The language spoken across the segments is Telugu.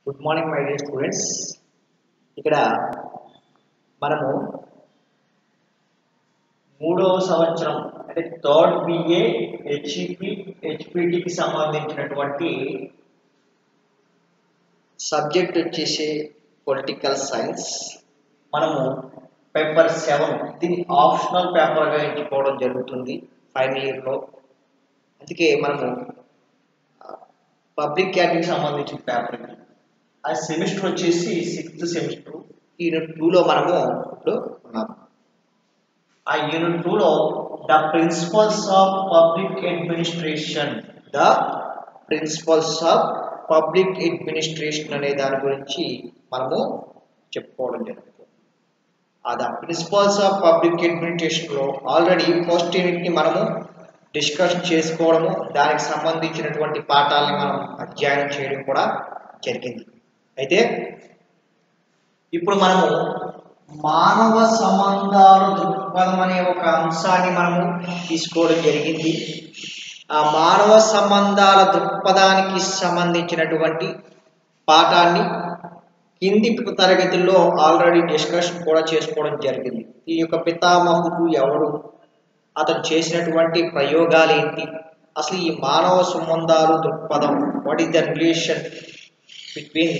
good morning my dear students ఇక్కడ మనము మూడవ సంవత్సరం అంటే థర్డ్ బిఏ హెచ్ఈపి హెచ్పిటికి సంబంధించినటువంటి సబ్జెక్ట్ వచ్చేసి పొలిటికల్ సైన్స్ మనము పేపర్ సెవెన్ దీన్ని ఆప్షనల్ పేపర్గా ఎంచుకోవడం జరుగుతుంది ఫైనల్ ఇయర్లో అందుకే మనము పబ్లిక్ క్యాటరీకి సంబంధించిన పేపర్ ఇది ఆ సెమిస్టర్ వచ్చేసి సిక్స్త్ సెమిస్టర్ యూనిట్ టూలో మనము ఇప్పుడు ఉన్నాము ఆ యూనిట్ టూలో the principles of public administration the principles of public administration అనే దాని గురించి మనము చెప్పుకోవడం జరుగుతుంది ఆ ద ప్రిన్సిపల్స్ ఆఫ్ పబ్లిక్ అడ్మినిస్ట్రేషన్లో ఆల్రెడీ ఫస్ట్ యూనిట్ని మనము డిస్కస్ చేసుకోవడము దానికి సంబంధించినటువంటి పాఠాలని మనం అధ్యయనం చేయడం కూడా జరిగింది అయితే ఇప్పుడు మనము మానవ సంబంధాల దృక్పథం అనే ఒక అంశాన్ని మనము తీసుకోవడం జరిగింది ఆ మానవ సంబంధాల దృక్పథానికి సంబంధించినటువంటి పాఠాన్ని కింది తరగతుల్లో ఆల్రెడీ డిస్కస్ కూడా చేసుకోవడం జరిగింది ఈ యొక్క పితామహుడు ఎవడు అతను చేసినటువంటి ప్రయోగాలు ఏంటి అసలు ఈ మానవ సంబంధాలు దృక్పథం what is the relation between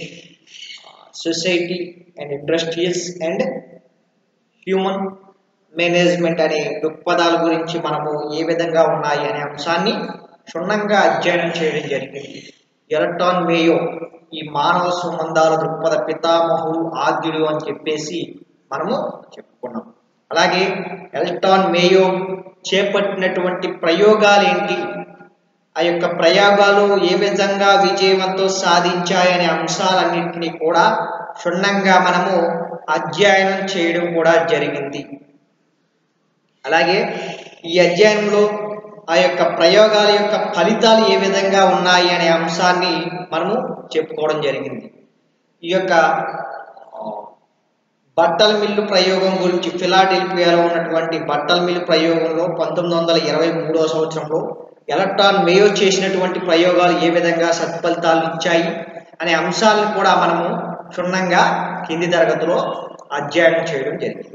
society and industrials and human management అనే దృక్పథాల గురించి మనము ఏ విధంగా ఉన్నాయి అనే అంశాన్ని క్షుణ్ణంగా అధ్యయనం చేయడం జరిగింది ఎలక్ట్రాన్ మేయో ఈ మానవ సంబంధాల దృక్పథ పితామహుడు ఆద్యుడు అని చెప్పేసి మనము చెప్పుకున్నాం అలాగే ఎలక్ట్రాన్ మేయో చేపట్టినటువంటి ప్రయోగాలు ఏంటి ఆ యొక్క ప్రయోగాలు ఏ విధంగా విజయవంతం సాధించాయనే అంశాలన్నింటినీ కూడా క్షుణ్ణంగా మనము అధ్యయనం చేయడం కూడా జరిగింది అలాగే ఈ అధ్యయనంలో ఆ యొక్క ప్రయోగాల యొక్క ఫలితాలు ఏ విధంగా ఉన్నాయి అనే అంశాన్ని మనము చెప్పుకోవడం జరిగింది ఈ యొక్క బట్టల మిల్లు ప్రయోగం గురించి ఫిలాడెల్ఫియాలో ఉన్నటువంటి బట్టల మిల్లు ప్రయోగంలో పంతొమ్మిది వందల ఇరవై మూడవ సంవత్సరంలో ఎలక్ట్రాన్ మేయో చేసినటువంటి ప్రయోగాలు ఏ విధంగా సత్ఫలితాలు ఇచ్చాయి అనే అంశాలను కూడా మనము క్షుణ్ణంగా కింది తరగతిలో అధ్యయనం చేయడం జరిగింది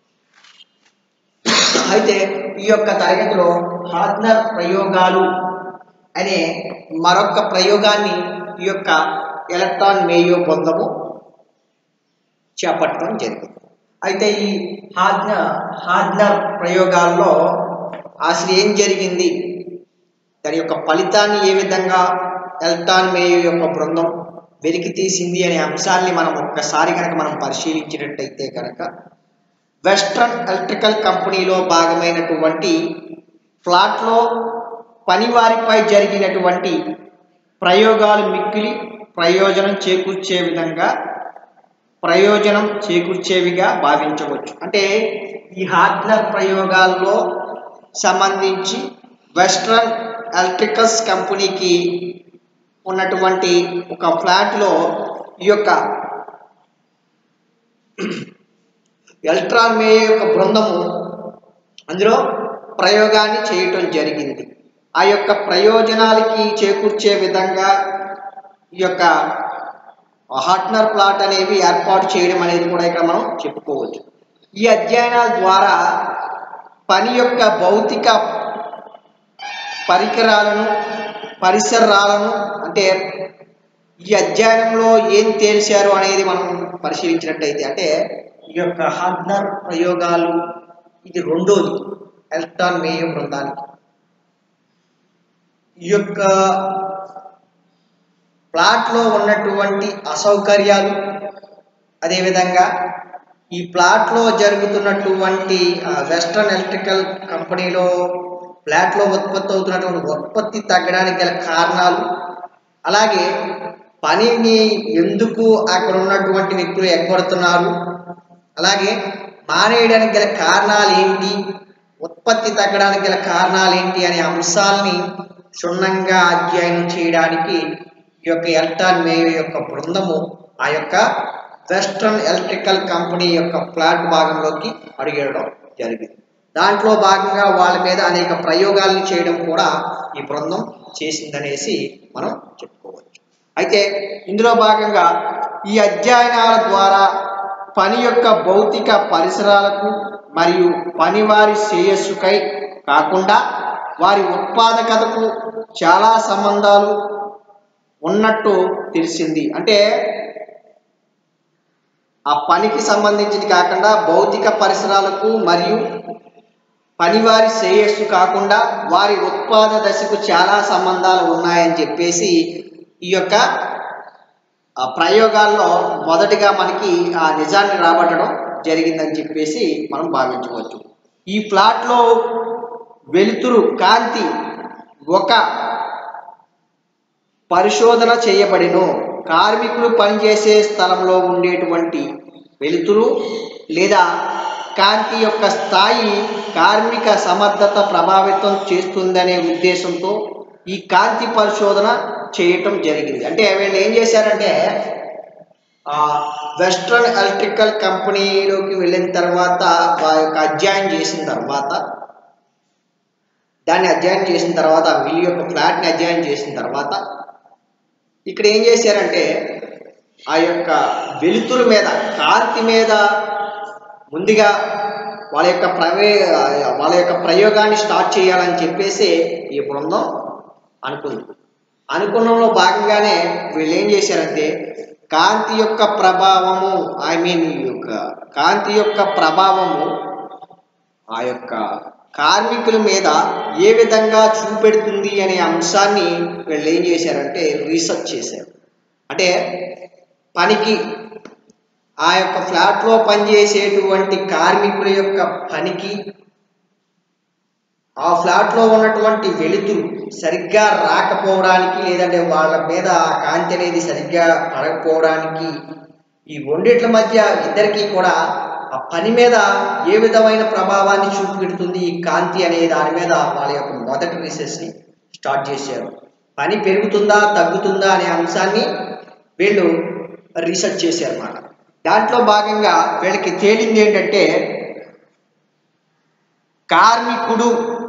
అయితే ఈ యొక్క తరగతిలో హార్నర్ ప్రయోగాలు అనే మరొక ప్రయోగాన్ని ఈ యొక్క ఎలక్ట్రాన్ మేయో బృందము చేపట్టడం జరిగింది అయితే ఈ హార్న హార్నర్ ప్రయోగాల్లో అసలు ఏం జరిగింది దాని యొక్క ఫలితాన్ని ఏ విధంగా ఎలక్ట్రాన్ మేయో యొక్క బృందం వెలికి తీసింది అనే అంశాన్ని మనం ఒక్కసారి కనుక మనం పరిశీలించినట్టయితే కనుక వెస్ట్రన్ ఎలక్ట్రికల్ కంపెనీలో భాగమైనటువంటి ఫ్లాట్లో పనివారిపై జరిగినటువంటి ప్రయోగాలు మిక్కిలి ప్రయోజనం చేకూర్చే విధంగా ప్రయోజనం చేకూర్చేవిగా భావించవచ్చు అంటే ఈ హార్డ్నర్ ప్రయోగాల్లో సంబంధించి వెస్ట్రన్ ఎలక్ట్రికల్స్ కంపెనీకి ఉన్నటువంటి ఒక ఫ్లాట్లో ఈ యొక్క ఎలక్ట్రాన్ మే యొక్క బృందము అందులో ప్రయోగాన్ని చేయటం జరిగింది ఆ యొక్క ప్రయోజనాలకి చేకూర్చే విధంగా ఈ యొక్క హార్ట్నర్ ప్లాట్ అనేవి ఏర్పాటు చేయడం అనేది కూడా ఇక్కడ మనం చెప్పుకోవచ్చు ఈ అధ్యయనాల ద్వారా పని యొక్క భౌతిక పరికరాలను పరిసరాలను అంటే ఈ అధ్యయనంలో ఏం తేల్చారు అనేది మనం పరిశీలించినట్టయితే అంటే ఈ యొక్క హార్డ్నర్ ప్రయోగాలు ఇది రెండోది ఎలక్ట్రాన్ మేయో బృందానికి ఈ యొక్క ప్లాట్లో ఉన్నటువంటి అసౌకర్యాలు అదేవిధంగా ఈ ప్లాట్లో జరుగుతున్నటువంటి వెస్ట్రన్ ఎలక్ట్రికల్ కంపెనీలో ఫ్లాట్లో ఉత్పత్తి అవుతున్నటువంటి ఉత్పత్తి తగ్గడానికి గల కారణాలు అలాగే పనిని ఎందుకు అక్కడ ఉన్నటువంటి వ్యక్తులు ఎగ్గొడుతున్నారు అలాగే మానేయడానికి గల కారణాలు ఏంటి ఉత్పత్తి తగ్గడానికి గల కారణాలు ఏంటి అనే అంశాలని క్షుణ్ణంగా అధ్యయనం చేయడానికి ఈ యొక్క ఎలక్ట్రాన్ మేయో యొక్క బృందము ఆ యొక్క వెస్ట్రన్ ఎలక్ట్రికల్ కంపెనీ యొక్క ఫ్లాట్ భాగంలోకి అడిగేయడం జరిగింది దాంట్లో భాగంగా వాళ్ళ మీద అనేక ప్రయోగాలను చేయడం కూడా ఈ బృందం చేసిందనేసి మనం చెప్పుకోవచ్చు అయితే ఇందులో భాగంగా ఈ అధ్యయనాల ద్వారా పని యొక్క భౌతిక పరిసరాలకు మరియు పనివారి శ్రేయస్సుకై కాకుండా వారి ఉత్పాదకతకు చాలా సంబంధాలు ఉన్నట్టు తెలిసింది అంటే ఆ పనికి సంబంధించింది కాకుండా భౌతిక పరిసరాలకు మరియు పనివారి శ్రేయస్సు కాకుండా వారి ఉత్పాద దశకు చాలా సంబంధాలు ఉన్నాయని చెప్పేసి ఈ యొక్క ఆ ప్రయోగాల్లో మొదటిగా మనకి ఆ నిజాన్ని రాబట్టడం జరిగిందని చెప్పేసి మనం భావించవచ్చు ఈ ఫ్లాట్లో వెలుతురు కాంతి ఒక పరిశోధన చేయబడిను కార్మికులు పనిచేసే స్థలంలో ఉండేటువంటి వెలుతురు లేదా కాంతి యొక్క స్థాయి కార్మిక సమర్థత ప్రభావితం చేస్తుందనే ఉద్దేశంతో ఈ కాంతి పరిశోధన చేయటం జరిగింది అంటే వీళ్ళు ఏం చేశారంటే ఆ వెస్ట్రన్ ఎలక్ట్రికల్ కంపెనీలోకి వెళ్ళిన తర్వాత వారి యొక్క అధ్యయనం చేసిన తర్వాత దాన్ని అధ్యయనం చేసిన తర్వాత ఆ మిల్ యొక్క ఫ్లాట్ని అధ్యయనం చేసిన తర్వాత ఇక్కడ ఏం చేశారంటే ఆ యొక్క వెలుతురు మీద కాంతి మీద ముందుగా వాళ్ళ యొక్క ప్రవే వాళ్ళ యొక్క ప్రయోగాన్ని స్టార్ట్ చేయాలని చెప్పేసి ఈ బృందం అనుకుంది అనుకున్నంలో భాగంగానే వీళ్ళు ఏం చేశారంటే కాంతి యొక్క ప్రభావము ఐ మీన్ ఈ యొక్క కాంతి యొక్క ప్రభావము ఆ యొక్క కార్మికుల మీద ఏ విధంగా చూపెడుతుంది అనే అంశాన్ని వీళ్ళు ఏం చేశారంటే రీసెర్చ్ చేశారు అంటే పనికి ఆ యొక్క ఫ్లాట్లో పనిచేసేటువంటి కార్మికుల యొక్క పనికి ఆ ఫ్లాట్లో ఉన్నటువంటి వెలుతురు సరిగ్గా రాకపోవడానికి లేదంటే వాళ్ళ మీద ఆ కాంతి అనేది సరిగ్గా పడకపోవడానికి ఈ రెండిట్ల మధ్య ఇద్దరికీ కూడా ఆ పని మీద ఏ విధమైన ప్రభావాన్ని చూపెడుతుంది ఈ కాంతి అనే దాని మీద వాళ్ళ యొక్క మొదటి రీసెర్చ్ని స్టార్ట్ చేశారు పని పెరుగుతుందా తగ్గుతుందా అనే అంశాన్ని వీళ్ళు రీసెర్చ్ చేశారు అన్నమాట దాంట్లో భాగంగా వీళ్ళకి తేలింది ఏంటంటే కార్మికుడు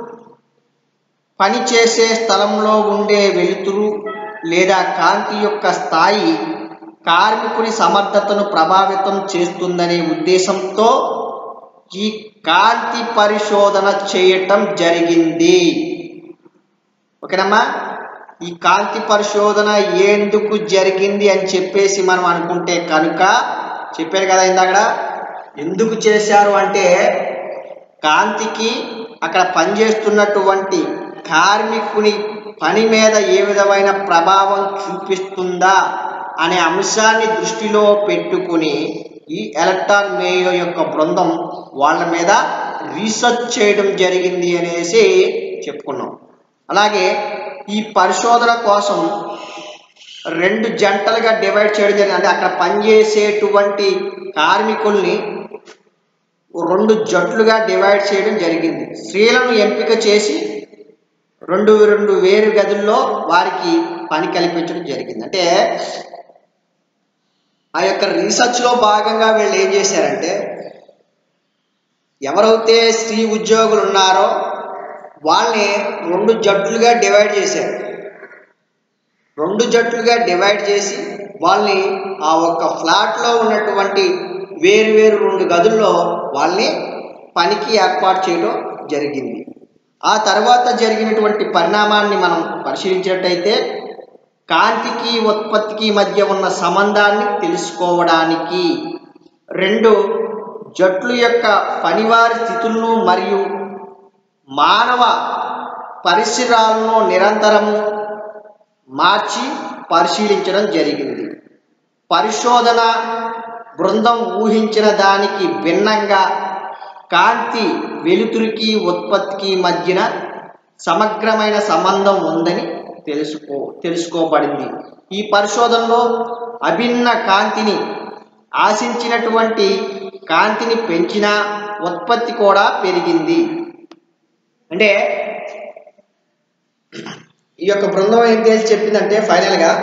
పనిచేసే స్థలంలో ఉండే వెలుతురు లేదా కాంతి యొక్క స్థాయి కార్మికుని సమర్థతను ప్రభావితం చేస్తుందనే ఉద్దేశంతో ఈ కాంతి పరిశోధన చేయటం జరిగింది ఓకేనమ్మా ఈ కాంతి పరిశోధన ఎందుకు జరిగింది అని చెప్పేసి మనం అనుకుంటే కనుక చెప్పారు కదా ఇందాక ఎందుకు చేశారు అంటే కాంతికి అక్కడ పనిచేస్తున్నటువంటి కార్మికుని పని మీద ఏ విధమైన ప్రభావం చూపిస్తుందా అనే అంశాన్ని దృష్టిలో పెట్టుకుని ఈ ఎలక్ట్రాన్ మేయో యొక్క బృందం వాళ్ళ మీద రీసెర్చ్ చేయడం జరిగింది అనేసి చెప్పుకున్నాం అలాగే ఈ పరిశోధన కోసం రెండు జంటలుగా డివైడ్ చేయడం జరిగింది అంటే అక్కడ పనిచేసేటువంటి కార్మికుల్ని రెండు జట్లుగా డివైడ్ చేయడం జరిగింది స్త్రీలను ఎంపిక చేసి రెండు రెండు వేరు గదుల్లో వారికి పని కల్పించడం జరిగింది అంటే ఆ యొక్క రీసెర్చ్లో భాగంగా వీళ్ళు ఏం చేశారంటే ఎవరైతే స్త్రీ ఉద్యోగులు ఉన్నారో వాళ్ళని రెండు జట్లుగా డివైడ్ చేశారు రెండు జట్లుగా డివైడ్ చేసి వాళ్ళని ఆ ఒక్క ఫ్లాట్లో ఉన్నటువంటి వేరు వేరు రెండు గదుల్లో వాళ్ళని పనికి ఏర్పాటు చేయడం జరిగింది ఆ తర్వాత జరిగినటువంటి పరిణామాన్ని మనం పరిశీలించినట్టయితే కాంతికి ఉత్పత్తికి మధ్య ఉన్న సంబంధాన్ని తెలుసుకోవడానికి రెండు జట్లు యొక్క పనివారి స్థితులను మరియు మానవ పరిసరాలను నిరంతరము మార్చి పరిశీలించడం జరిగింది పరిశోధన బృందం ఊహించిన దానికి భిన్నంగా కాంతి వెలుతురికి ఉత్పత్తికి మధ్యన సమగ్రమైన సంబంధం ఉందని తెలుసుకో తెలుసుకోబడింది ఈ పరిశోధనలో అభిన్న కాంతిని ఆశించినటువంటి కాంతిని పెంచిన ఉత్పత్తి కూడా పెరిగింది అంటే ఈ యొక్క బృందం ఏం తేల్చి చెప్పిందంటే ఫైనల్గా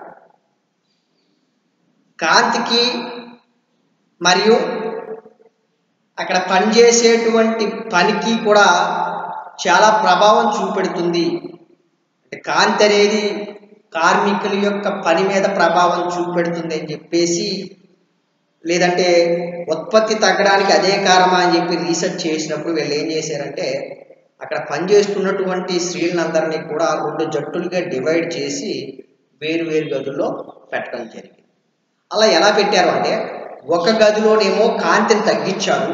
కాంతికి మరియు అక్కడ పనిచేసేటువంటి పనికి కూడా చాలా ప్రభావం చూపెడుతుంది అంటే కాంతి అనేది కార్మికుల యొక్క పని మీద ప్రభావం చూపెడుతుంది అని చెప్పేసి లేదంటే ఉత్పత్తి తగ్గడానికి అదే కారణమా అని చెప్పి రీసెర్చ్ చేసినప్పుడు వీళ్ళు ఏం చేశారంటే అక్కడ పనిచేస్తున్నటువంటి స్త్రీలందరినీ కూడా రెండు జట్టులుగా డివైడ్ చేసి వేరు వేరు గదుల్లో పెట్టడం జరిగింది అలా ఎలా పెట్టారు అంటే ఒక గదిలోనేమో కాంతిని తగ్గించారు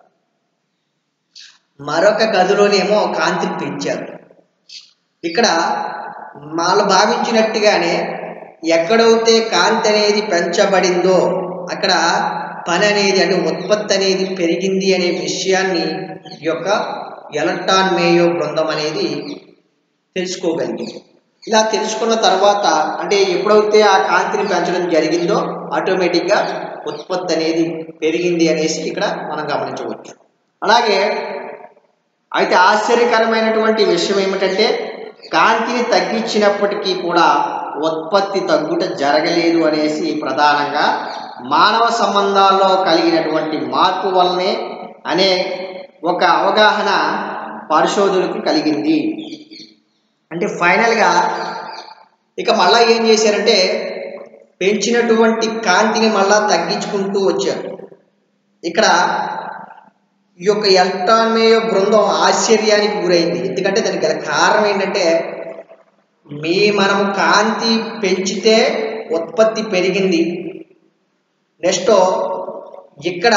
మరొక గదిలోనేమో కాంతిని పెంచారు ఇక్కడ వాళ్ళు భావించినట్టుగానే ఎక్కడైతే కాంతి అనేది పెంచబడిందో అక్కడ పని అనేది అంటే ఉత్పత్తి అనేది పెరిగింది అనే విషయాన్ని ఈ యొక్క ఎలక్ట్రాన్ మేయో బృందం అనేది తెలుసుకోగలిగింది ఇలా తెలుసుకున్న తర్వాత అంటే ఎప్పుడైతే ఆ కాంతిని పెంచడం జరిగిందో ఆటోమేటిక్గా ఉత్పత్తి అనేది పెరిగింది అనేసి ఇక్కడ మనం గమనించవచ్చు అలాగే అయితే ఆశ్చర్యకరమైనటువంటి విషయం ఏమిటంటే కాంతిని తగ్గించినప్పటికీ కూడా ఉత్పత్తి తగ్గుట జరగలేదు అనేసి ప్రధానంగా మానవ సంబంధాల్లో కలిగినటువంటి మార్పు వల్లనే అనే ఒక అవగాహన పరిశోధకులకు కలిగింది అంటే ఫైనల్గా ఇక మళ్ళా ఏం చేశారంటే పెంచినటువంటి కాంతిని మళ్ళా తగ్గించుకుంటూ వచ్చారు ఇక్కడ ఈ యొక్క ఎలక్ట్రాన్మేయ బృందం ఆశ్చర్యానికి గురైంది ఎందుకంటే దానికి గల కారణం ఏంటంటే మీ మనము కాంతి పెంచితే ఉత్పత్తి పెరిగింది నెక్స్ట్ ఇక్కడ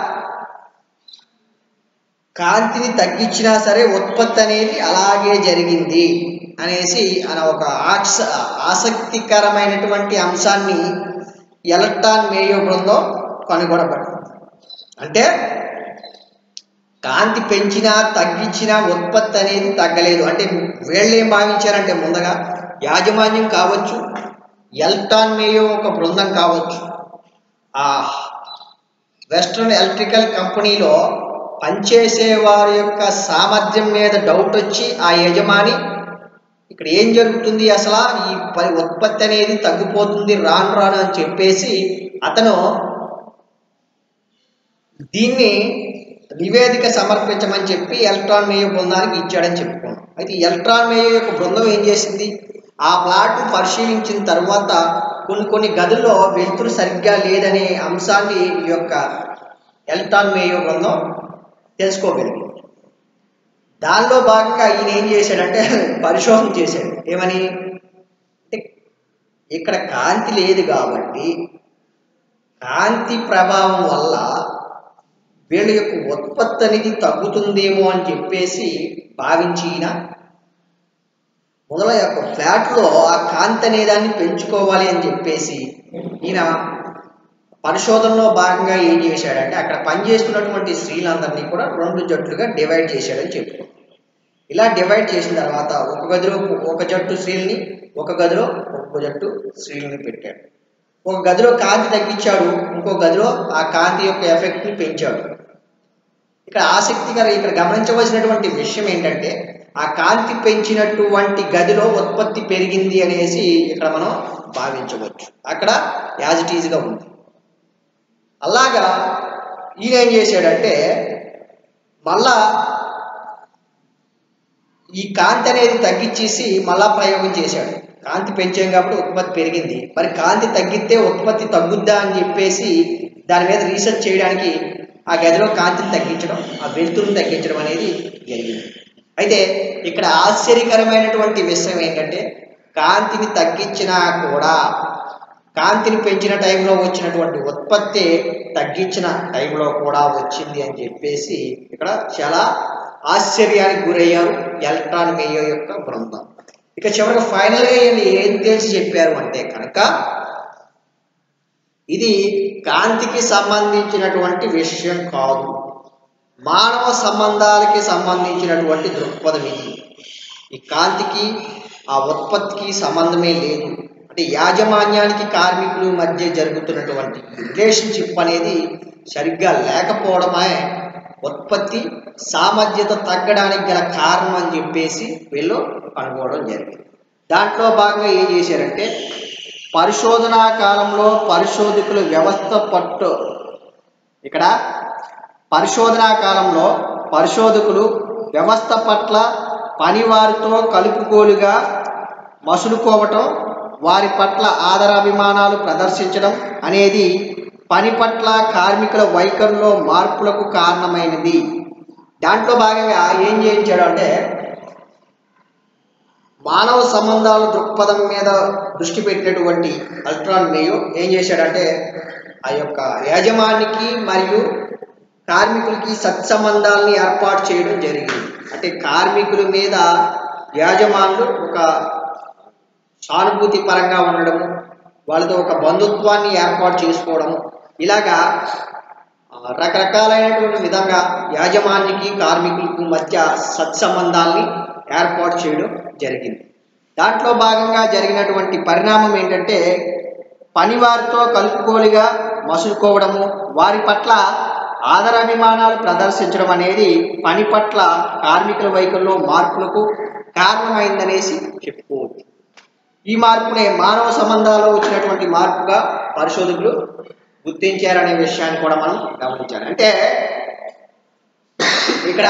కాంతిని తగ్గించినా సరే ఉత్పత్తి అనేది అలాగే జరిగింది అనేసి అన ఒక ఆక్స ఆసక్తికరమైనటువంటి అంశాన్ని ఎలక్ట్రాన్ మేయో బృందం కనుగొనబడింది అంటే కాంతి పెంచినా తగ్గించినా ఉత్పత్తి అనేది తగ్గలేదు అంటే వీళ్ళు ఏం భావించారంటే ముందుగా యాజమాన్యం కావచ్చు ఎలక్ట్రాన్ మేయో ఒక బృందం కావచ్చు ఆ వెస్ట్రన్ ఎలక్ట్రికల్ కంపెనీలో పనిచేసే వారి యొక్క సామర్థ్యం మీద డౌట్ వచ్చి ఆ యజమాని ఇక్కడ ఏం జరుగుతుంది అసలు ఈ పరి ఉత్పత్తి అనేది తగ్గిపోతుంది రాను రాను అని చెప్పేసి అతను దీన్ని నివేదిక సమర్పించమని చెప్పి ఎలక్ట్రాన్ మేయో బృందానికి ఇచ్చాడని చెప్పుకున్నాం అయితే ఎలక్ట్రాన్ మేయో యొక్క బృందం ఏం చేసింది ఆ ప్లాట్ను పరిశీలించిన తర్వాత కొన్ని కొన్ని గదుల్లో వెలుతురు సరిగ్గా లేదనే అంశాన్ని ఈ యొక్క ఎలక్ట్రాన్ మేయో బృందం తెలుసుకోగలిగింది దానిలో భాగంగా ఈయన ఏం చేశాడంటే పరిశోధన చేశాడు ఏమని అంటే ఇక్కడ కాంతి లేదు కాబట్టి కాంతి ప్రభావం వల్ల వీళ్ళ యొక్క ఉత్పత్తి అనేది తగ్గుతుందేమో అని చెప్పేసి భావించి ఈయన మొదల యొక్క ఫ్లాట్లో ఆ కాంతి అనేదాన్ని పెంచుకోవాలి అని చెప్పేసి ఈయన పరిశోధనలో భాగంగా ఏం చేశాడంటే అక్కడ పనిచేస్తున్నటువంటి స్త్రీలందరినీ కూడా రెండు జట్లుగా డివైడ్ చేశాడని చెప్పుకో ఇలా డివైడ్ చేసిన తర్వాత ఒక గదిలో ఒక జట్టు స్త్రీల్ని ఒక గదిలో ఒక జట్టు స్త్రీలని పెట్టాడు ఒక గదిలో కాంతి తగ్గించాడు ఇంకో గదిలో ఆ కాంతి యొక్క ఎఫెక్ట్ని పెంచాడు ఇక్కడ ఆసక్తికర ఇక్కడ గమనించవలసినటువంటి విషయం ఏంటంటే ఆ కాంతి పెంచినటువంటి గదిలో ఉత్పత్తి పెరిగింది అనేసి ఇక్కడ మనం భావించవచ్చు అక్కడ యాజ్ ఇట్ ఈజ్గా ఉంది అలాగా ఈయన ఏం చేశాడంటే మళ్ళా ఈ కాంతి అనేది తగ్గించేసి మళ్ళా ప్రయోగం చేశాడు కాంతి పెంచాం కాబట్టి ఉత్పత్తి పెరిగింది మరి కాంతి తగ్గితే ఉత్పత్తి తగ్గుద్దా అని చెప్పేసి దాని మీద రీసెర్చ్ చేయడానికి ఆ గదిలో కాంతిని తగ్గించడం ఆ వెలుతురుని తగ్గించడం అనేది జరిగింది అయితే ఇక్కడ ఆశ్చర్యకరమైనటువంటి విషయం ఏంటంటే కాంతిని తగ్గించినా కూడా కాంతిని పెంచిన టైంలో వచ్చినటువంటి ఉత్పత్తి తగ్గించిన టైంలో కూడా వచ్చింది అని చెప్పేసి ఇక్కడ చాలా ఆశ్చర్యానికి గురయ్యారు ఎలక్ట్రాన్ మేయో యొక్క బృందం ఇక చివరికి ఫైనల్గా ఈయన ఏం తెలిసి చెప్పారు అంటే కనుక ఇది కాంతికి సంబంధించినటువంటి విషయం కాదు మానవ సంబంధాలకి సంబంధించినటువంటి దృక్పథం ఇది ఈ కాంతికి ఆ ఉత్పత్తికి సంబంధమే లేదు అంటే యాజమాన్యానికి కార్మికుల మధ్య జరుగుతున్నటువంటి రిలేషన్షిప్ అనేది సరిగ్గా లేకపోవడమే ఉత్పత్తి సామర్థ్యత తగ్గడానికి గల కారణం అని చెప్పేసి వీళ్ళు కనుగోవడం జరిగింది దాంట్లో భాగంగా ఏం చేశారంటే పరిశోధనా కాలంలో పరిశోధకుల వ్యవస్థ పట్టు ఇక్కడ పరిశోధనా కాలంలో పరిశోధకులు వ్యవస్థ పట్ల పనివారితో కలుపుకోలుగా మసులుకోవటం వారి పట్ల ఆదరాభిమానాలు ప్రదర్శించడం అనేది పని పట్ల కార్మికుల వైఖరిలో మార్పులకు కారణమైనది దాంట్లో భాగంగా ఏం చేయించాడు అంటే మానవ సంబంధాల దృక్పథం మీద దృష్టి పెట్టినటువంటి అల్ట్రాన్ మేయో ఏం చేశాడంటే ఆ యొక్క యాజమానికి మరియు కార్మికులకి సత్సంబంధాలని ఏర్పాటు చేయడం జరిగింది అంటే కార్మికుల మీద యాజమానులు ఒక సానుభూతి పరంగా ఉండడము వాళ్ళతో ఒక బంధుత్వాన్ని ఏర్పాటు చేసుకోవడము ఇలాగా ఆ, రకరకాలైనటువంటి విధంగా యాజమాన్యకి కార్మికులకు మధ్య సత్సంబంధాల్ని ఏర్పాటు చేయడం జరిగింది దాంట్లో భాగంగా జరిగినటువంటి పరిణామం ఏంటంటే పనివారితో కలుపుకోలుగా మసులుకోవడము వారి పట్ల ఆదరాభిమానాలు ప్రదర్శించడం అనేది పని పట్ల కార్మికుల వైఖరిలో మార్పులకు కారణమైందనేసి చెప్పుకోవచ్చు ఈ మార్పునే మానవ సంబంధాల్లో వచ్చినటువంటి మార్పుగా పరిశోధకులు గుర్తించారనే విషయాన్ని కూడా మనం గమనించాలి అంటే ఇక్కడ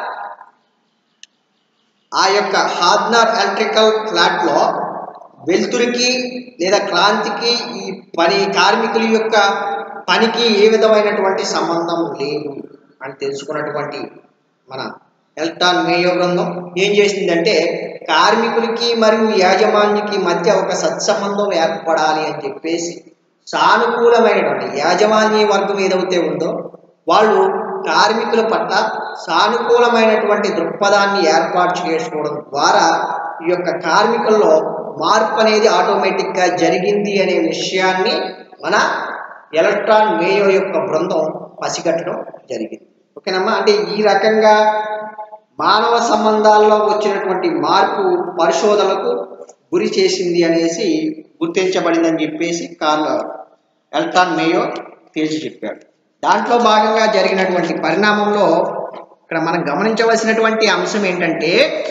ఆ యొక్క హార్డ్నర్ ఎలక్ట్రికల్ ఫ్లాట్లో వెలుతురికి లేదా క్రాంతికి ఈ పని కార్మికుల యొక్క పనికి ఏ విధమైనటువంటి సంబంధం లేదు అని తెలుసుకున్నటువంటి మన ఎల్టాన్ మేయో బృందం ఏం చేసిందంటే కార్మికులకి మరియు యాజమాన్యకి మధ్య ఒక సత్సంబంధం ఏర్పడాలి అని చెప్పేసి సానుకూలమైనటువంటి యాజమాన్య వర్గం ఏదైతే ఉందో వాళ్ళు కార్మికుల పట్ల సానుకూలమైనటువంటి దృక్పథాన్ని ఏర్పాటు చేసుకోవడం ద్వారా ఈ యొక్క కార్మికుల్లో మార్పు అనేది ఆటోమేటిక్గా జరిగింది అనే విషయాన్ని మన ఎలక్ట్రాన్ మేయో యొక్క బృందం పసిగట్టడం జరిగింది ఓకేనమ్మా అంటే ఈ రకంగా మానవ సంబంధాల్లో వచ్చినటువంటి మార్పు పరిశోధనలకు గురి చేసింది అనేసి గుర్తించబడిందని చెప్పేసి కార్ల్ ఎల్టాన్ మేయో తేల్చి చెప్పాడు దాంట్లో భాగంగా జరిగినటువంటి పరిణామంలో ఇక్కడ మనం గమనించవలసినటువంటి అంశం ఏంటంటే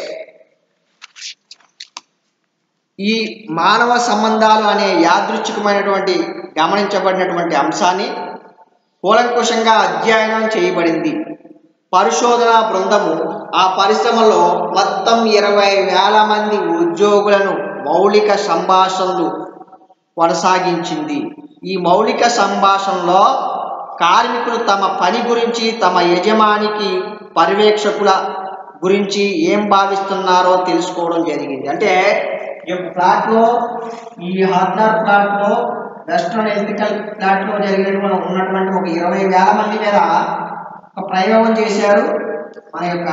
ఈ మానవ సంబంధాలు అనే యాదృచ్ఛికమైనటువంటి గమనించబడినటువంటి అంశాన్ని కూలంకుషంగా అధ్యయనం చేయబడింది పరిశోధనా బృందము ఆ పరిశ్రమలో మొత్తం ఇరవై వేల మంది ఉద్యోగులను మౌలిక సంభాషణలు కొనసాగించింది ఈ మౌలిక సంభాషణలో కార్మికులు తమ పని గురించి తమ యజమానికి పర్యవేక్షకుల గురించి ఏం భావిస్తున్నారో తెలుసుకోవడం జరిగింది అంటే ఈ యొక్క ప్లాట్లో ఈ హార్డ్నర్ ప్లాట్లో వెస్ట్రన్ ఎలక్ట్రికల్ ప్లాట్లో జరిగినటువంటి ఉన్నటువంటి ఒక ఇరవై వేల మంది మీద ఒక ప్రయోగం చేశారు మన యొక్క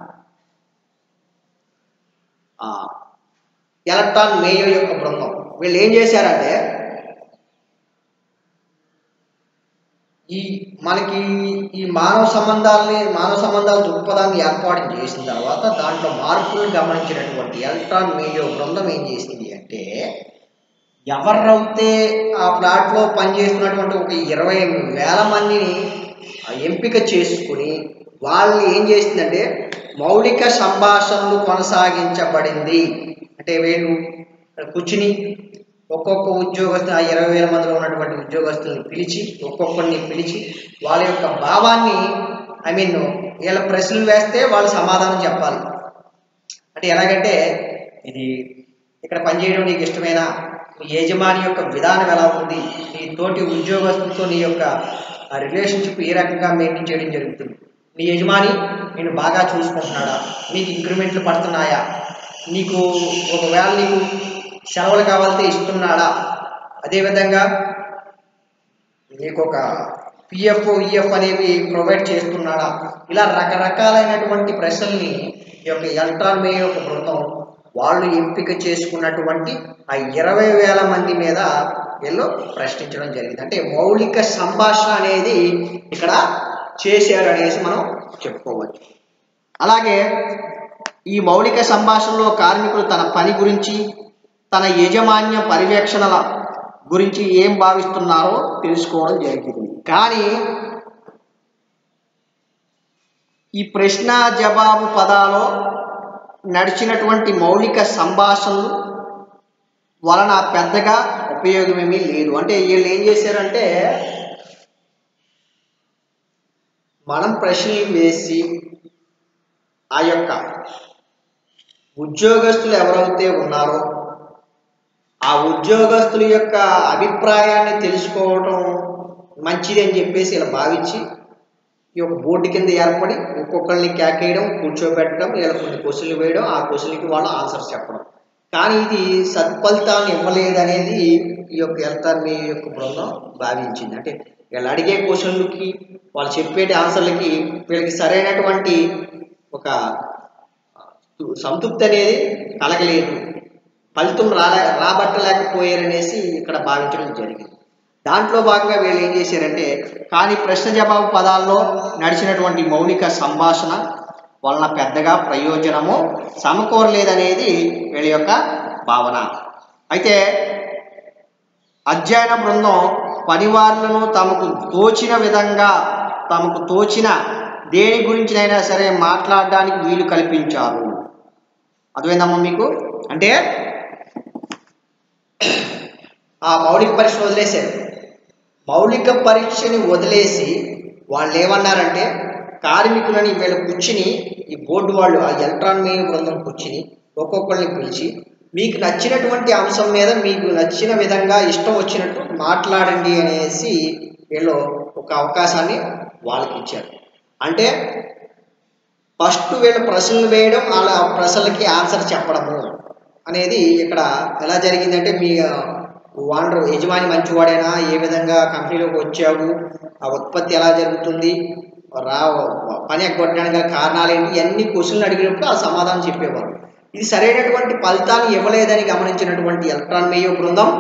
ఆ, ఎలక్ట్రాన్ మేయో యొక్క బృందం వీళ్ళు ఏం చేశారంటే ఈ మనకి ఈ మానవ సంబంధాలని మానవ సంబంధాల దృక్పథాన్ని ఏర్పాటు చేసిన తర్వాత దాంట్లో మార్పులు గమనించినటువంటి ఎలక్ట్రాన్ మేయో బృందం ఏం చేసింది అంటే ఎవరైతే ఆ ప్లాట్లో పనిచేస్తున్నటువంటి ఒక ఇరవై వేల మందిని ఆ ఎంపిక చేసుకుని వాళ్ళు ఏం చేసిందంటే మౌలిక సంభాషణలు కొనసాగించబడింది అంటే వీళ్ళు ఇక్కడ కూర్చుని ఒక్కొక్క ఉద్యోగస్తు ఆ ఇరవై వేల మందిలో ఉన్నటువంటి ఉద్యోగస్తుల్ని పిలిచి ఒక్కొక్కరిని పిలిచి వాళ్ళ యొక్క భావాన్ని ఐ మీన్ వీళ్ళ ప్రశ్నలు వేస్తే వాళ్ళు సమాధానం చెప్పాలి అంటే ఎలాగంటే ఇది ఇక్కడ పనిచేయడం నీకు ఇష్టమేనా నీ యజమాని యొక్క విధానం ఎలా ఉంది నీ తోటి ఉద్యోగస్తులతో నీ యొక్క రిలేషన్షిప్ ఏ రకంగా మెయింటైన్ చేయడం జరుగుతుంది నీ యజమాని నేను బాగా చూసుకుంటున్నాడా నీకు ఇంక్రిమెంట్లు పడుతున్నాయా నీకు ఒకవేళ నీకు సెలవులు కావాలంటే ఇస్తున్నాడా అదేవిధంగా నీకు ఒక పిఎఫ్ ఈఎఫ్ అనేవి ప్రొవైడ్ చేస్తున్నాడా ఇలా రకరకాలైనటువంటి ప్రశ్నల్ని ఈ యొక్క ఎలక్ట్రాన్ మే యొక్క బృందం వాళ్ళు ఎంపిక చేసుకున్నటువంటి ఆ ఇరవై వేల మంది మీద వీళ్ళు ప్రశ్నించడం జరిగింది అంటే మౌలిక సంభాషణ అనేది ఇక్కడ చేశారు అనేసి మనం చెప్పుకోవచ్చు అలాగే ఈ మౌలిక సంభాషణలో కార్మికులు తన పని గురించి తన యజమాన్య పర్యవేక్షణల గురించి ఏం భావిస్తున్నారో తెలుసుకోవడం జరిగింది కానీ ఈ ప్రశ్న జవాబు పదాలో నడిచినటువంటి మౌలిక సంభాషణలు వలన పెద్దగా ఉపయోగమేమీ లేదు అంటే వీళ్ళు ఏం చేశారంటే మనం ప్రశ్నలు వేసి ఆ యొక్క ఉద్యోగస్తులు ఎవరైతే ఉన్నారో ఆ ఉద్యోగస్తుల యొక్క అభిప్రాయాన్ని తెలుసుకోవటం మంచిది అని చెప్పేసి ఇలా భావించి ఈ యొక్క బోర్డు కింద ఏర్పడి ఒక్కొక్కరిని కేకేయడం కూర్చోబెట్టడం ఇలా కొన్ని క్వశ్చన్లు వేయడం ఆ క్వశ్చన్కి వాళ్ళు ఆన్సర్స్ చెప్పడం కానీ ఇది సత్ఫలితాన్ని ఇవ్వలేదనేది ఈ యొక్క వెళ్తారు మీ యొక్క బృందం భావించింది అంటే వీళ్ళు అడిగే క్వశ్చన్లకి వాళ్ళు చెప్పే ఆన్సర్లకి వీళ్ళకి సరైనటువంటి ఒక సంతృప్తి అనేది కలగలేదు ఫలితం రాలే రాబట్టలేకపోయారనేసి ఇక్కడ భావించడం జరిగింది దాంట్లో భాగంగా వీళ్ళు ఏం చేశారంటే కానీ ప్రశ్న జవాబు పదాల్లో నడిచినటువంటి మౌలిక సంభాషణ వలన పెద్దగా ప్రయోజనము సమకూరలేదనేది వీళ్ళ యొక్క భావన అయితే అధ్యయన బృందం పనివారులను తమకు తోచిన విధంగా తమకు తోచిన దేని గురించినైనా సరే మాట్లాడడానికి వీలు కల్పించారు అర్థమైందమ్మా మీకు అంటే ఆ మౌలిక పరీక్ష వదిలేశారు మౌలిక పరీక్షని వదిలేసి వాళ్ళు ఏమన్నారంటే కార్మికులని వీళ్ళ కూర్చుని ఈ బోర్డు వాళ్ళు ఆ ఎలక్ట్రాన్ మెయిన్ బృందం కూర్చుని ఒక్కొక్కరిని పిలిచి మీకు నచ్చినటువంటి అంశం మీద మీకు నచ్చిన విధంగా ఇష్టం వచ్చినట్టు మాట్లాడండి అనేసి వీళ్ళు ఒక అవకాశాన్ని వాళ్ళకి ఇచ్చారు అంటే ఫస్ట్ వీళ్ళు ప్రశ్నలు వేయడం వాళ్ళ ప్రశ్నలకి ఆన్సర్ చెప్పడము అనేది ఇక్కడ ఎలా జరిగిందంటే మీ ఓనర్ యజమాని మంచివాడేనా ఏ విధంగా కంపెనీలోకి వచ్చావు ఆ ఉత్పత్తి ఎలా జరుగుతుంది రా పని ఎగ్గొట్టడానికి గల కారణాలు ఏంటి ఇవన్నీ క్వశ్చన్లు అడిగినప్పుడు ఆ సమాధానం చెప్పేవారు ఇది సరైనటువంటి ఫలితాన్ని ఇవ్వలేదని గమనించినటువంటి ఎలక్ట్రాన్ మేయో బృందం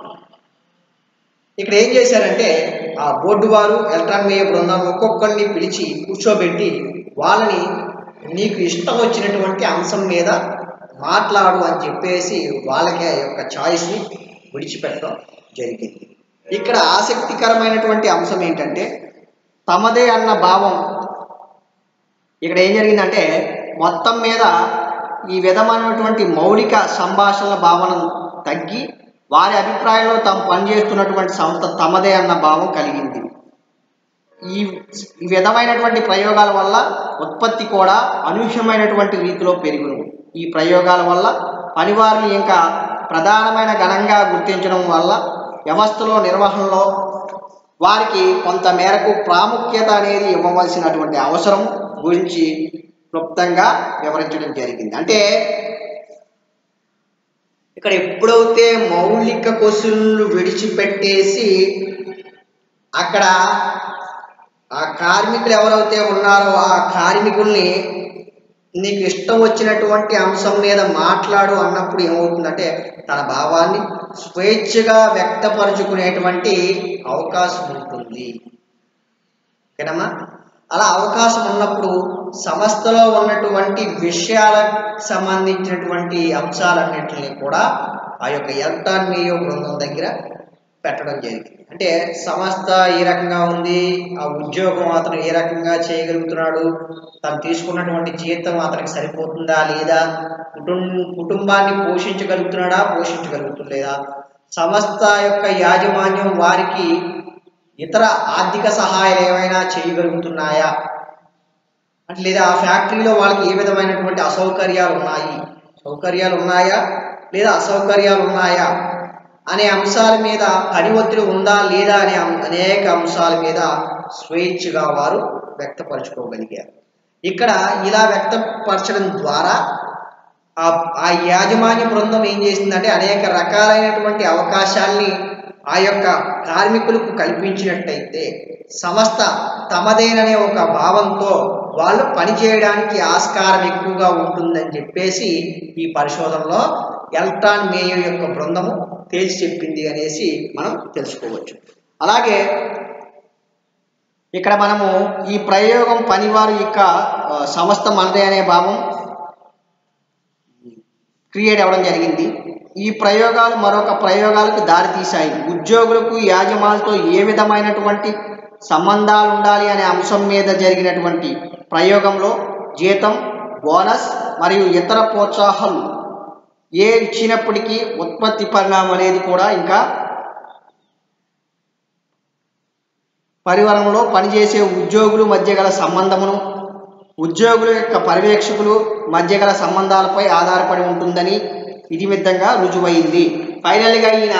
ఇక్కడ ఏం చేశారంటే ఆ బోర్డు వారు ఎలక్ట్రాన్ మేయో బృందం ఒక్కొక్కరిని పిలిచి కూర్చోబెట్టి వాళ్ళని నీకు ఇష్టం వచ్చినటువంటి అంశం మీద మాట్లాడు అని చెప్పేసి వాళ్ళకి ఆ యొక్క చాయిస్ని విడిచిపెట్టడం జరిగింది ఇక్కడ ఆసక్తికరమైనటువంటి అంశం ఏంటంటే తమదే అన్న భావం ఇక్కడ ఏం జరిగిందంటే మొత్తం మీద ఈ విధమైనటువంటి మౌలిక సంభాషణల భావన తగ్గి వారి అభిప్రాయంలో తాము పనిచేస్తున్నటువంటి సంస్థ తమదే అన్న భావం కలిగింది ఈ ఈ విధమైనటువంటి ప్రయోగాల వల్ల ఉత్పత్తి కూడా అనూహ్యమైనటువంటి రీతిలో పెరుగును ఈ ప్రయోగాల వల్ల పనివారిని ఇంకా ప్రధానమైన గణంగా గుర్తించడం వల్ల వ్యవస్థలో నిర్వహణలో వారికి కొంత మేరకు ప్రాముఖ్యత అనేది ఇవ్వవలసినటువంటి అవసరం గురించి క్లుప్తంగా వివరించడం జరిగింది అంటే ఇక్కడ ఎప్పుడైతే మౌలిక క్వశ్చన్లు విడిచిపెట్టేసి అక్కడ ఆ కార్మికులు ఎవరైతే ఉన్నారో ఆ కార్మికుల్ని నీకు ఇష్టం వచ్చినటువంటి అంశం మీద మాట్లాడు అన్నప్పుడు ఏమవుతుందంటే తన భావాన్ని స్వేచ్ఛగా వ్యక్తపరుచుకునేటువంటి అవకాశం ఉంటుంది ఓకేనమ్మా అలా అవకాశం ఉన్నప్పుడు సంస్థలో ఉన్నటువంటి విషయాలకు సంబంధించినటువంటి అంశాలన్నింటినీ కూడా ఆ యొక్క ఎలక్ట్రాన్ మీడియో బృందం దగ్గర పెట్టడం జరిగింది అంటే సంస్థ ఏ రకంగా ఉంది ఆ ఉద్యోగం అతను ఏ రకంగా చేయగలుగుతున్నాడు తను తీసుకున్నటువంటి జీతం అతనికి సరిపోతుందా లేదా కుటుంబ కుటుంబాన్ని పోషించగలుగుతున్నాడా పోషించగలుగుతుందా సంస్థ యొక్క యాజమాన్యం వారికి ఇతర ఆర్థిక సహాయాలు ఏమైనా చేయగలుగుతున్నాయా అంటే లేదా ఆ ఫ్యాక్టరీలో వాళ్ళకి ఏ విధమైనటువంటి అసౌకర్యాలు ఉన్నాయి సౌకర్యాలు ఉన్నాయా లేదా అసౌకర్యాలు ఉన్నాయా అనే అంశాల మీద పని ఒత్తిడి ఉందా లేదా అనే అం- అనేక అంశాల మీద స్వేచ్ఛగా వారు వ్యక్తపరచుకోగలిగారు ఇక్కడ ఇలా వ్యక్తపరచడం ద్వారా ఆ ఆ యాజమాన్య బృందం ఏం చేసిందంటే అనేక రకాలైనటువంటి అవకాశాల్ని ఆ యొక్క కార్మికులకు కల్పించినట్టయితే సంస్థ తమదేననే ఒక భావంతో వాళ్ళు పనిచేయడానికి ఆస్కారం ఎక్కువగా ఉంటుందని చెప్పేసి ఈ పరిశోధనలో ఎలక్ట్రాన్ మేయో యొక్క బృందము తేల్చి చెప్పింది అనేసి మనం తెలుసుకోవచ్చు అలాగే ఇక్కడ మనము ఈ ప్రయోగం పనివారు యొక్క ఆ, సంస్థ మనదే అనే భావం క్రియేట్ అవ్వడం జరిగింది ఈ ప్రయోగాలు మరొక ప్రయోగాలకు దారితీశాయి ఉద్యోగులకు యాజమానులతో ఏ విధమైనటువంటి సంబంధాలు ఉండాలి అనే అంశం మీద జరిగినటువంటి ప్రయోగంలో జీతం బోనస్ మరియు ఇతర ప్రోత్సాహాలు ఏ ఇచ్చినప్పటికీ ఉత్పత్తి పరిణామం అనేది కూడా ఇంకా పరివరంలో పనిచేసే ఉద్యోగులు మధ్య గల సంబంధమును ఉద్యోగుల యొక్క పర్యవేక్షకులు మధ్య గల సంబంధాలపై ఆధారపడి ఉంటుందని ఇది విధంగా రుజువైంది ఫైనల్గా ఈయన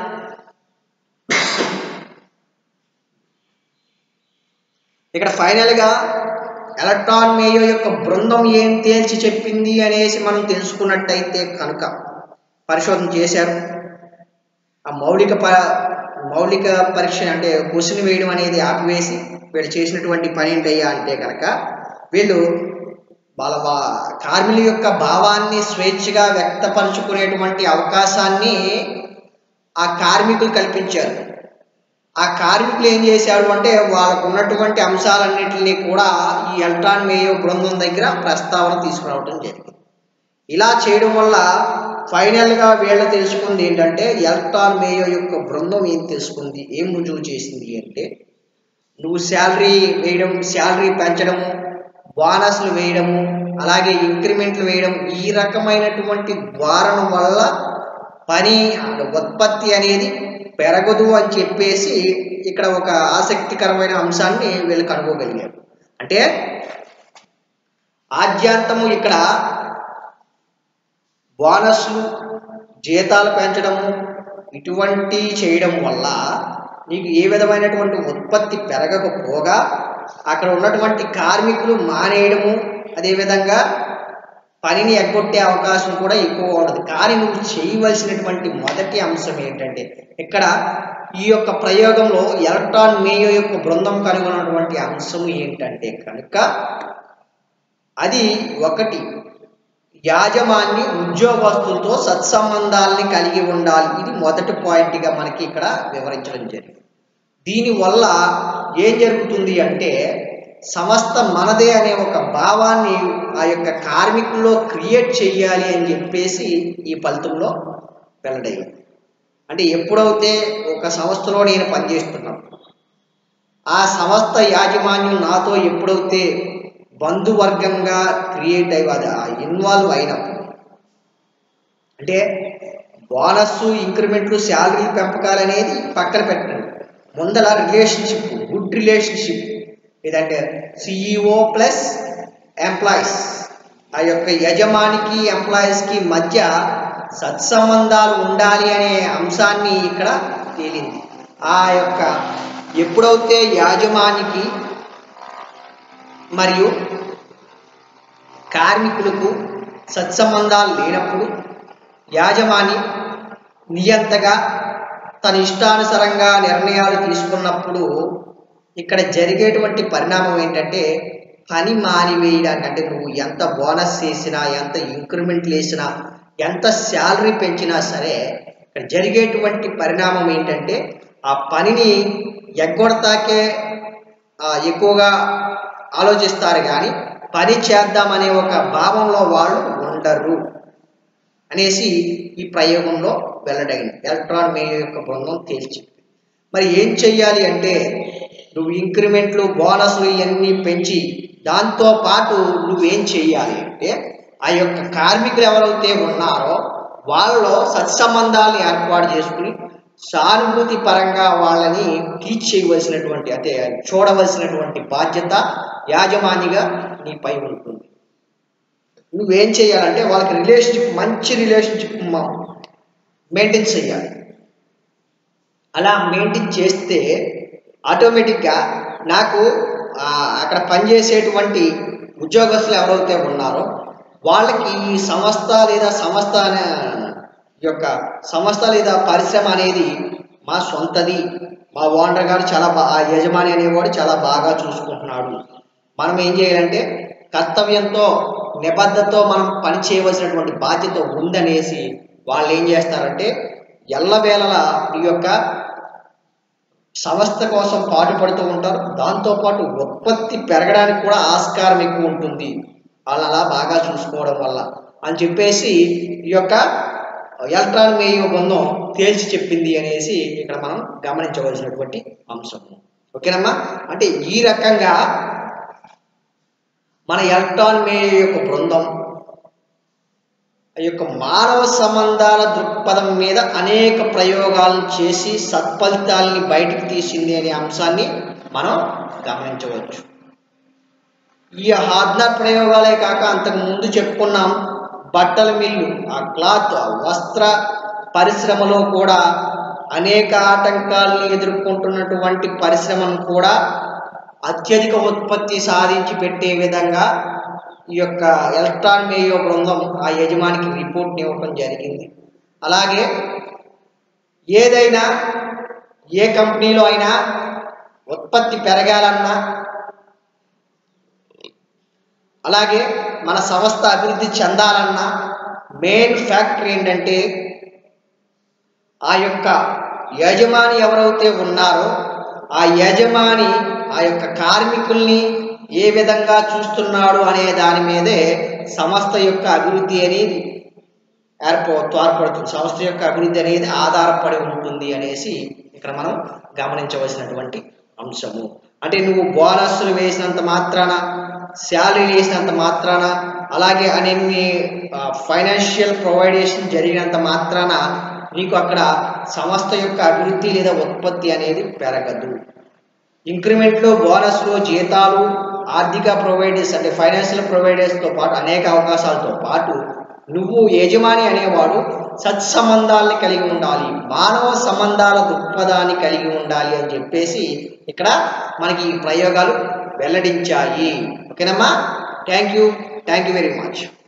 ఇక్కడ ఫైనల్గా ఎలక్ట్రాన్ మేయో యొక్క బృందం ఏం తేల్చి చెప్పింది అనేసి మనం తెలుసుకున్నట్టయితే కనుక పరిశోధన చేశారు ఆ మౌలిక ప మౌలిక పరీక్ష అంటే క్వశ్చన్ వేయడం అనేది ఆపివేసి వీళ్ళు చేసినటువంటి పని ఏంటయ్యా అంటే కనుక వీళ్ళు వాళ్ళ వా- కార్మికుల యొక్క భావాన్ని స్వేచ్ఛగా వ్యక్తపరచుకునేటువంటి అవకాశాన్ని ఆ కార్మికులు కల్పించారు ఆ కార్మికులు ఏం చేశారు అంటే వాళ్ళకు ఉన్నటువంటి అంశాలన్నింటినీ కూడా ఈ ఎలక్ట్రాన్ మేయో బృందం దగ్గర ప్రస్తావన తీసుకురావడం జరిగింది ఇలా చేయడం వల్ల ఫైనల్గా వీళ్ళ తెలుసుకుంది ఏంటంటే ఎలక్ట్రాన్ మేయో యొక్క బృందం ఏం తెలుసుకుంది ఏం రుజువు చేసింది అంటే నువ్వు శాలరీ వేయడం శాలరీ పెంచడము బోనస్లు వేయడము అలాగే ఇంక్రిమెంట్లు వేయడం ఈ రకమైనటువంటి ద్వారం వల్ల పని ఉత్పత్తి అనేది పెరగదు అని చెప్పేసి ఇక్కడ ఒక ఆసక్తికరమైన అంశాన్ని వీళ్ళు కనుగోగలిగారు అంటే ఆద్యాంతము ఇక్కడ బోనస్లు జీతాలు పెంచడము ఇటువంటి చేయడం వల్ల నీకు ఏ విధమైనటువంటి ఉత్పత్తి పెరగకపోగా అక్కడ ఉన్నటువంటి కార్మికులు మానేయడము అదేవిధంగా పనిని ఎగ్గొట్టే అవకాశం కూడా ఎక్కువ ఉండదు కానీ నువ్వు చేయవలసినటువంటి మొదటి అంశం ఏంటంటే ఇక్కడ ఈ యొక్క ప్రయోగంలో ఎలక్ట్రాన్ మేయో యొక్క బృందం కనుగొన్నటువంటి అంశం ఏంటంటే కనుక అది ఒకటి యాజమాన్య ఉద్యోగస్తులతో సత్సంబంధాలని కలిగి ఉండాలి ఇది మొదటి పాయింట్గా మనకి ఇక్కడ వివరించడం జరిగింది దీనివల్ల ఏం జరుగుతుంది అంటే సంస్థ మనదే అనే ఒక భావాన్ని ఆ యొక్క కార్మికుల్లో క్రియేట్ చేయాలి అని చెప్పేసి ఈ ఫలితంలో వెల్లడయ్యింది అంటే ఎప్పుడైతే ఒక సంస్థలో నేను పనిచేస్తున్నాను ఆ సంస్థ యాజమాన్యం నాతో ఎప్పుడైతే బంధువర్గంగా క్రియేట్ అయ్యి అది ఇన్వాల్వ్ అయినప్పుడు అంటే బోనస్ ఇంక్రిమెంట్లు శాలరీ పెంపకాలు అనేది పక్కన పెట్టండి ముందల రిలేషన్షిప్ గుడ్ రిలేషన్షిప్ ఏదంటే సిఇఓ ప్లస్ ఎంప్లాయీస్ ఆ యొక్క యజమానికి ఎంప్లాయీస్కి మధ్య సత్సంబంధాలు ఉండాలి అనే అంశాన్ని ఇక్కడ తేలింది ఆ యొక్క ఎప్పుడైతే యాజమానికి మరియు కార్మికులకు సత్సంబంధాలు లేనప్పుడు యాజమాని నియంతగా తన ఇష్టానుసారంగా నిర్ణయాలు తీసుకున్నప్పుడు ఇక్కడ జరిగేటువంటి పరిణామం ఏంటంటే పని మానివేయడానికి అంటే నువ్వు ఎంత బోనస్ చేసినా ఎంత ఇంక్రిమెంట్లు వేసినా ఎంత శాలరీ పెంచినా సరే ఇక్కడ జరిగేటువంటి పరిణామం ఏంటంటే ఆ పనిని ఎగ్గొడతాకే ఆ, ఎక్కువగా ఆలోచిస్తారు కానీ పని చేద్దామనే ఒక భావంలో వాళ్ళు ఉండరు అనేసి ఈ ప్రయోగంలో వెల్లడైంది ఎలక్ట్రాన్ మే యొక్క బృందం తేల్చి మరి ఏం చెయ్యాలి అంటే నువ్వు ఇంక్రిమెంట్లు బోనస్లు ఇవన్నీ పెంచి దాంతో పాటు నువ్వేం చెయ్యాలి అంటే ఆ యొక్క కార్మికులు ఎవరైతే ఉన్నారో వాళ్ళలో సత్సంబంధాలను ఏర్పాటు చేసుకుని సానుభూతి పరంగా వాళ్ళని టీచ్ చేయవలసినటువంటి అంటే చూడవలసినటువంటి బాధ్యత యాజమానిగా నీపై ఉంటుంది నువ్వేం చేయాలంటే వాళ్ళకి రిలేషన్షిప్ మంచి రిలేషన్షిప్ మెయింటైన్ చేయాలి అలా మెయింటైన్ చేస్తే ఆటోమేటిక్గా నాకు ఆ, అక్కడ పనిచేసేటువంటి ఉద్యోగస్తులు ఎవరైతే ఉన్నారో వాళ్ళకి ఈ సంస్థ లేదా సంస్థ అనే యొక్క సంస్థ లేదా పరిశ్రమ అనేది మా సొంతది మా ఓనర్ గారు చాలా బా ఆ యజమాని అనేవాడు చాలా బాగా చూసుకుంటున్నాడు మనం ఏం చేయాలంటే కర్తవ్యంతో నిబద్ధతతో మనం పని చేయవలసినటువంటి బాధ్యత ఉందనేసి వాళ్ళు ఏం చేస్తారంటే ఎల్లవేళలా ఈ యొక్క సంస్థ కోసం పాటుపడుతూ ఉంటారు దాంతోపాటు ఉత్పత్తి పెరగడానికి కూడా ఆస్కారం ఎక్కువ ఉంటుంది వాళ్ళు అలా బాగా చూసుకోవడం వల్ల అని చెప్పేసి ఈ యొక్క ఎలక్ట్రాన్ మేయో బృందం తేల్చి చెప్పింది అనేసి ఇక్కడ మనం గమనించవలసినటువంటి అంశం ఓకేనమ్మా అంటే ఈ రకంగా మన ఎలక్ట్రాన్ మేయో యొక్క బృందం ఈ యొక్క మానవ సంబంధాల దృక్పథం మీద అనేక ప్రయోగాలను చేసి సత్ఫలితాలని బయటికి తీసింది అనే అంశాన్ని మనం గమనించవచ్చు ఈ హార్డ్నర్ ప్రయోగాలే కాక అంతకు ముందు చెప్పుకున్నాం బట్టల మిల్లు ఆ క్లాత్ ఆ వస్త్ర పరిశ్రమలో కూడా అనేక ఆటంకాలను ఎదుర్కొంటున్నటువంటి పరిశ్రమను కూడా అత్యధిక ఉత్పత్తి సాధించి పెట్టే విధంగా ఈ యొక్క ఎలక్ట్రాన్ మేయో బృందం ఆ యజమానికి రిపోర్ట్ ఇవ్వడం జరిగింది అలాగే ఏదైనా ఏ కంపెనీలో అయినా ఉత్పత్తి పెరగాలన్నా అలాగే మన సంస్థ అభివృద్ధి చెందాలన్నా మెయిన్ ఫ్యాక్టర్ ఏంటంటే ఆ యొక్క యజమాని ఎవరైతే ఉన్నారో ఆ యజమాని ఆ యొక్క కార్మికుల్ని ఏ విధంగా చూస్తున్నాడు అనే దాని మీదే సంస్థ యొక్క అభివృద్ధి అనేది ఏర్పో తోడ్పడుతుంది సంస్థ యొక్క అభివృద్ధి అనేది ఆధారపడి ఉంటుంది అనేసి ఇక్కడ మనం గమనించవలసినటువంటి అంశము అంటే నువ్వు బోనస్లు వేసినంత మాత్రాన శాలరీ వేసినంత మాత్రాన అలాగే అనేన్ని ఫైనాన్షియల్ ప్రొవైడేషన్ జరిగినంత మాత్రాన నీకు అక్కడ సంస్థ యొక్క అభివృద్ధి లేదా ఉత్పత్తి అనేది పెరగదు ఇంక్రిమెంట్లో బోనస్లు జీతాలు ఆర్థిక ప్రొవైడర్స్ అంటే ఫైనాన్షియల్ ప్రొవైడర్స్తో పాటు అనేక అవకాశాలతో పాటు నువ్వు యజమాని అనేవాడు సత్సంబంధాలని కలిగి ఉండాలి మానవ సంబంధాల దృక్పథాన్ని కలిగి ఉండాలి అని చెప్పేసి ఇక్కడ మనకి ఈ ప్రయోగాలు వెల్లడించాయి ఓకేనమ్మా thank you thank you very much